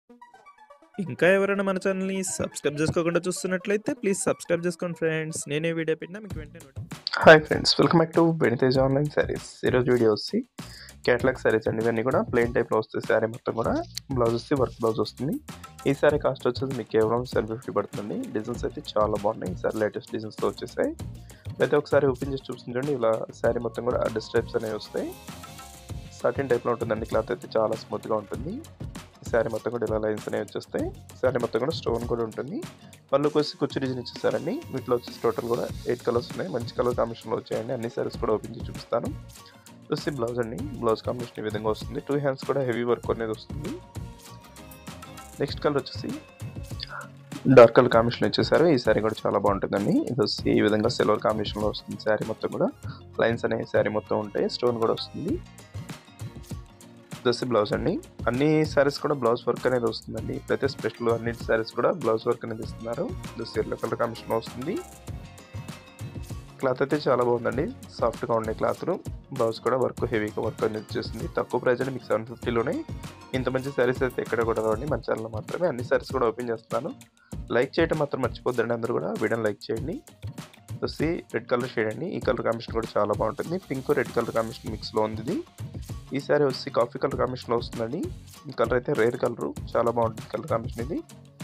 ఇంకా ఎవరైనా మన ఛానల్‌ని సబ్స్క్రైబ్ చేసుకోకుండా చూస్తున్నట్లయితే ప్లీజ్ సబ్స్క్రైబ్ చేసుకోండి ఫ్రెండ్స్. నేనే వీడియో పెట్టినా మీకు వెంటనే నోటి hi friends welcome back to బెనితేజ్ ఆన్లైన్ శారీస్ ఈరోజు వీడియో వచ్చి క్యాటలాగ్ శారీస్ అండి ఇవన్నీ కూడా ప్లెయిన్ టైప్లో వస్తాయి శారీ మొత్తం కూడా బ్లౌజ్ వస్తే వర్క్ బ్లౌజ్ వస్తుంది ఈ శారీ కాస్ట్ వచ్చేసి మీకు కేవలం సెవెన్ ఫిఫ్టీ పడుతుంది డిజైన్స్ అయితే చాలా బాగున్నాయి ఈ సారీ లేటెస్ట్ డిజైన్స్తో వచ్చేసాయి అయితే ఒకసారి ఓపెన్ చేసి చూపించండి ఇలా శారీ మొత్తం కూడా డిస్ట్రైప్స్ అనేవి వస్తాయి సర్టిన్ టైప్లో ఉంటుందండి క్లాత్ అయితే చాలా స్మూత్గా ఉంటుంది శారీ మొత్తం కూడా ఇలా లైన్స్ అనేవి వచ్చేస్తాయి శారీ మొత్తం కూడా స్టోన్ కూడా ఉంటుంది పళ్ళు వచ్చి కుచ్చు డిజైన్ ఇచ్చేసారండి వీటిలో వచ్చేసి టోటల్ కూడా ఎయిట్ కలర్స్ ఉన్నాయి మంచి కలర్ కాంబినేషన్లో వచ్చాయండి అన్ని సారీస్ కూడా ఓపెన్ చేసి చూపిస్తాను వచ్చి బ్లౌజ్ అండి బ్లౌజ్ కాంబినేషన్ ఈ విధంగా వస్తుంది టూ హ్యాండ్స్ కూడా హెవీ వర్క్ అనేది వస్తుంది నెక్స్ట్ కలర్ వచ్చేసి డార్క్ కలర్ కాంబినేషన్ వచ్చేసారు ఈ శారీ కూడా చాలా బాగుంటుందండి ఇది వచ్చి ఈ విధంగా సిల్వర్ కాంబినేషన్లో వస్తుంది శారీ మొత్తం కూడా లైన్స్ అనే శారీ మొత్తం ఉంటాయి స్టోన్ కూడా వస్తుంది వచ్చి బ్లౌజ్ అండి అన్ని శారీస్ కూడా బ్లౌజ్ వర్క్ అనేది వస్తుందండి ఇప్పుడైతే స్పెషల్ అన్ని శారీస్ కూడా బ్లౌజ్ వర్క్ అనేది ఇస్తున్నారు ఇది ఎల్లో కలర్ కాంబినేషన్ వస్తుంది క్లాత్ అయితే చాలా బాగుందండి సాఫ్ట్గా ఉండే క్లాత్ బ్లౌజ్ కూడా వర్క్ హెవీగా వర్క్ అనేది చేస్తుంది తక్కువ ప్రైస్ అండి మీకు సెవెన్ ఫిఫ్టీలోనే ఇంత మంచి శారీస్ అయితే ఎక్కడ కూడా రావండి మన ఛానల్లో మాత్రమే అన్ని శారీస్ కూడా ఓపెన్ చేస్తున్నాను లైక్ చేయడం మాత్రం మర్చిపోద్దండి అందరూ కూడా వీడియోని లైక్ చేయండి వచ్చి రెడ్ కలర్ షేడ్ అండి ఈ కలర్ కాంబినేషన్ కూడా చాలా బాగుంటుంది పింక్ రెడ్ కలర్ కాంబినేషన్ మిక్స్లో ఉంది ఇది ఈ శారీ వచ్చి కాఫీ కలర్ కాంబినేషన్లో వస్తుందండి ఈ కలర్ అయితే రేర్ కలర్ చాలా బాగుంటుంది కలర్ కాంబినేషన్ ఇది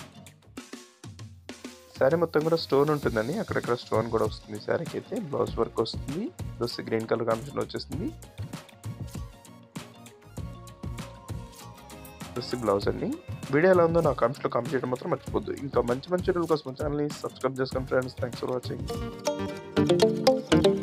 శారీ మొత్తం కూడా స్టోన్ ఉంటుందండి అక్కడక్కడ స్టోన్ కూడా వస్తుంది శారీకి అయితే బ్లౌజ్ వర్క్ వస్తుంది వచ్చి గ్రీన్ కలర్ కాంబినేషన్ వచ్చేస్తుంది వచ్చి బ్లౌజ్ అండి వీడియో ఎలా ఉందో నా కామెంట్స్లో కామెంట్ చేయడం మాత్రం మర్చిపోద్దు ఇంకా మంచి మంచి వీడియోల కోసం ఛానల్ని సబ్స్క్రైబ్ చేసుకోండి ఫ్రెండ్స్ థ్యాంక్స్ ఫర్ వాచింగ్